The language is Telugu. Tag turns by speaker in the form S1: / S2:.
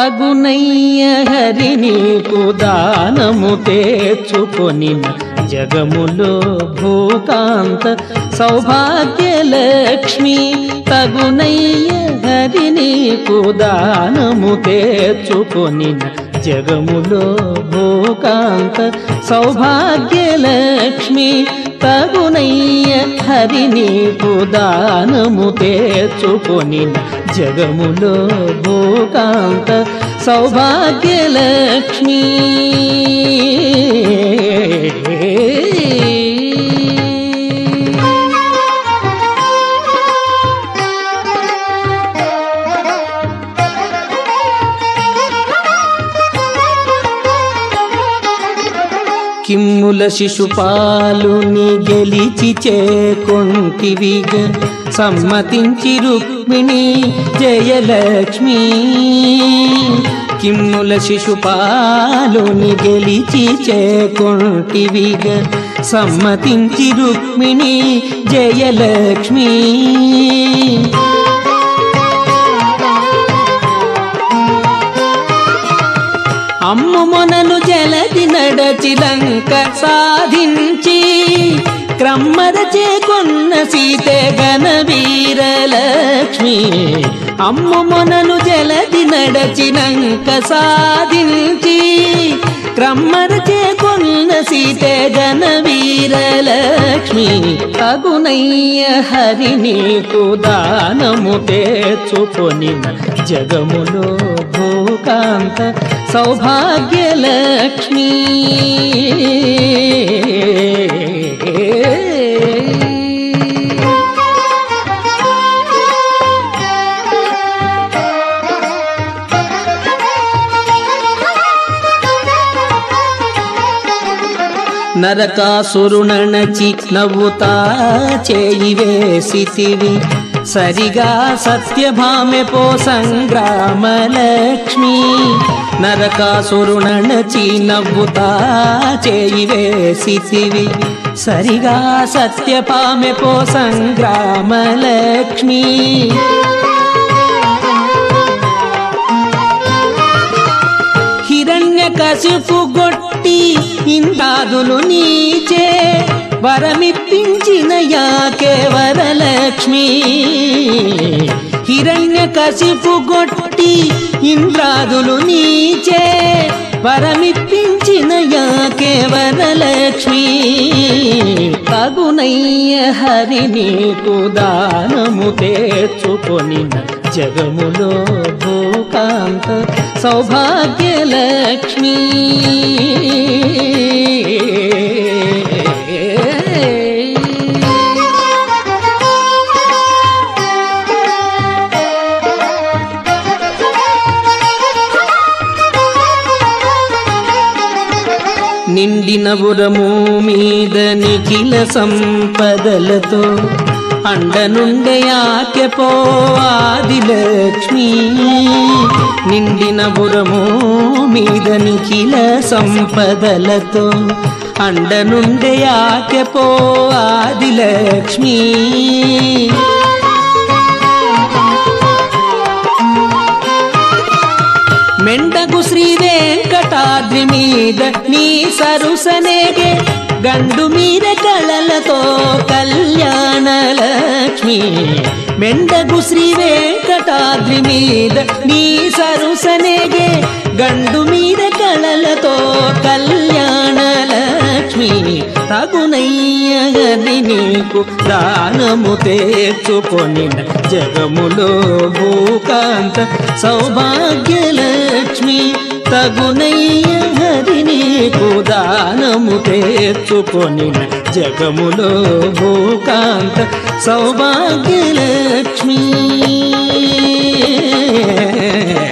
S1: తగునయ్య హరి నీకు దానము తెచ్చుకొనిన జగములో భూకాంత సౌభాగ్యలక్ష్మి తగునయ్య హరి నీకు దానము తెచ్చుకొనిన జగములో భూకాంత సౌభాగ్యలక్ష్మి తగునయ్య హరి నీకు దానము తెచ్చుకొనిన జగములో భూకాంత సౌభాగ్యలక్ష్మి కిమ్ముల శిశుపాలుని గెలిచి చేకొంటివిగ సమ్మతించి రుక్మిణి జయలక్ష్మి కిమ్ముల శిశుపాలుని గెలిచి చేకొంటివిగ సమ్మతించి రుక్మిణి జయలక్ష్మి అమ్ము మొనను జలది నడచి లంక సాధించి క్రమ్మర చేకొన్న సీతే గణ వీరలక్ష్మి అమ్ము మొనను జలది నడచి లంక సాధించి క్రమ్మర చేకొన్న సీతే గణ వీరలక్ష్మి తగునయ్య హరి నీకు దానము తెచ్చుకొనిన జగములో భూకాంత సౌభాగ్యలక్ష్మి నరకాసురుణచి నవ్వుతా చేయి వేసితివి సరిగా సత్యభామె పో సంగ్రామలక్ష్మి నరకాసురుణచి నవ్వుతా చేయి వేసితివి సరిగా సత్యభామె పో సంగ్రామలక్ష్మి హిరణ్య కశిపు గొట్టి ఇందాదులు నీచే వరమిప్పించిన యాకే వరలక్ష్మి హిరణ్య కశిపు గొట్టి ఇంద్రాదులు నీచే వరమిప్పించిన యాకే వరలక్ష్మి తగునయ్య హరి నీకు దానము తెచ్చుకొనిన జగములో భూకాంత సౌభాగ్యలక్ష్మి నిండిన బురము మీద నిఖిల సంపదలతో అండనుండే ఆకె పోవాది లక్ష్మి నిండిన బురము మీద నిఖిల సంపదలతో అండనుండే ఆకె పోవాది లక్ష్మి మెండగు శ్రీ వెంకటాద్రి మీద నీ సరుసనేగే గండు మీర కళలతో కళ్యాణ లక్ష్మి మెండగు శ్రీ వెంకటాద్రి మీద నీ సరుసనేగే గండు మీద కళలతో కళ్యాణ లక్ష్మి తగునయ్యని నీకు దానము తెచ్చుకొనిన జగములో భూకాంత సౌభాగ్యలక్ష్మి తగునయ్య హరి నీకు దానము తెచ్చుకొనిన జగములో భూకాంత సౌభాగ్యలక్ష్మి